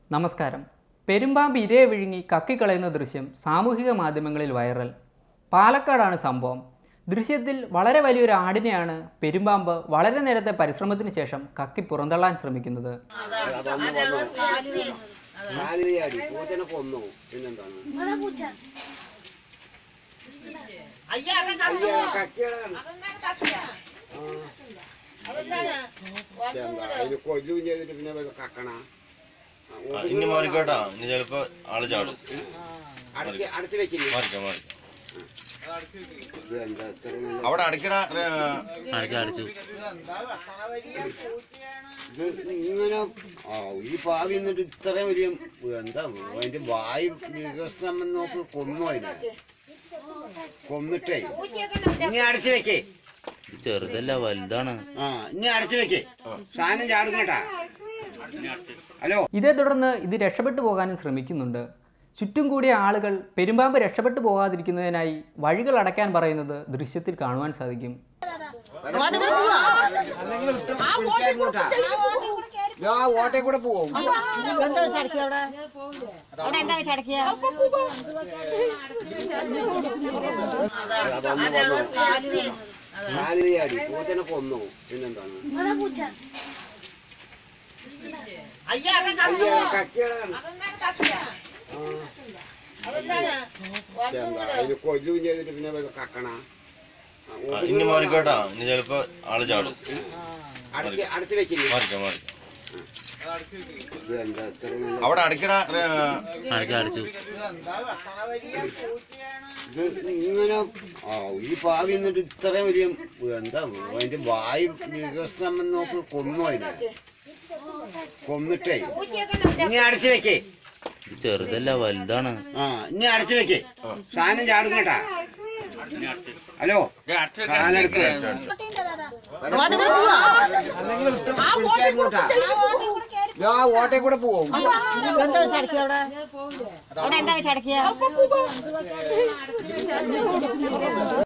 നമസ്കാരം പെരുമ്പാമ്പ് ഇരയെ വിഴുങ്ങി കക്കിക്കളയുന്ന ദൃശ്യം സാമൂഹിക മാധ്യമങ്ങളിൽ വൈറൽ പാലക്കാടാണ് സംഭവം ദൃശ്യത്തിൽ വളരെ വലിയൊരു ആടിനെയാണ് പെരുമ്പാമ്പ് വളരെ നേരത്തെ പരിശ്രമത്തിന് ശേഷം കക്കി പുറന്തള്ളാൻ ശ്രമിക്കുന്നത് നാലിന് ചാടി പൂച്ചനെ കൊന്നു പിന്നെന്താണ് അയ്യ, കക്കികളാണ്. ആ. എന്താ, അതിന് കൊല്ലുകയും ചെയ്തിട്ട് പിന്നെ ഇത് കക്കണ ആ, ആ, ഇനി മാറിക്കോട്ടാ ഇനി ചിലപ്പോ ആള് ചാടും അടച്ച് അടച്ച് വെക്കില്ലേ മാറിക്കോ മാറിക്കോ ഇത് എന്താ ഇത്ര നല്ല- അവിടെ അടയ്ക്കട ഇത് ഇങ്ങനെ ആ ഈ പാവി എന്നിട്ട് ഇത്ര വലിയ എന്താ അതിന്റെ വായു വികസനം നോക്ക് കൊന്നു അതിനെ കൊന്നിട്ടേ ഇനി അടച്ചു വെക്കേ ചെറുതല്ല വലുതാണ് ആ ഇനി അടച്ചു വെക്കേ സാധനം ചാടും കേട്ടാ ഹലോ ഇതേ തുടർന്ന് ഇത് രക്ഷപ്പെട്ടു പോകാനും ശ്രമിക്കുന്നുണ്ട് ചുറ്റും കൂടിയ ആളുകൾ പെരുമ്പാമ്പ് രക്ഷപ്പെട്ടു പോകാതിരിക്കുന്നതിനായി വഴികൾ അടയ്ക്കാൻ പറയുന്നത് ദൃശ്യത്തിൽ കാണുവാൻ സാധിക്കും ഞാൻ ഓട്ടെ കൂടെ പോവും എന്താ വെച്ചടക്കിയ അവിടെ അവിടെ എന്താ വെച്ചടക്കിയ നാലിന് ചാടി പൂച്ചനെ കൊന്നു പിന്നെന്താണ് അയ്യ, കക്കികളാണ്. ആ. എന്താ, അതിന് കൊല്ലുകയും ചെയ്തിട്ട് പിന്നെ ഇത് കക്കണ ആ, ആ, ഇനി മാറിക്കോട്ടാ ഇനി ചിലപ്പോ ആള് ചാടും അടച്ച് അടച്ച് വെക്കില്ലേ മാറിക്കോ മാറിക്കോ ഇത് എന്താ ഇത്ര നല്ല- അവിടെ അടയ്ക്കട അടിച്ചു അടിച്ചു ഇത് ഇങ്ങനെ ആ ഈ പാവി എന്നിട്ട് ഇത്ര വലിയ എന്താ അതിന്റെ വായു വികസനം നോക്ക് കൊന്നു അതിനെ കൊന്നിട്ടേ ഇനി അടച്ചു വെക്കേ ചെറുതല്ല വലുതാണ് ആ ഇനി അടച്ചു വെക്കേ സാധനം ചാടും കേട്ടാ ഹലോ കാലെടുക്ക് ഞാൻ ഓട്ടെ കൂടെ പോവും എന്താ വെച്ചടക്കിയ അവിടെ അവിടെ എന്താ വെച്ചടക്കിയ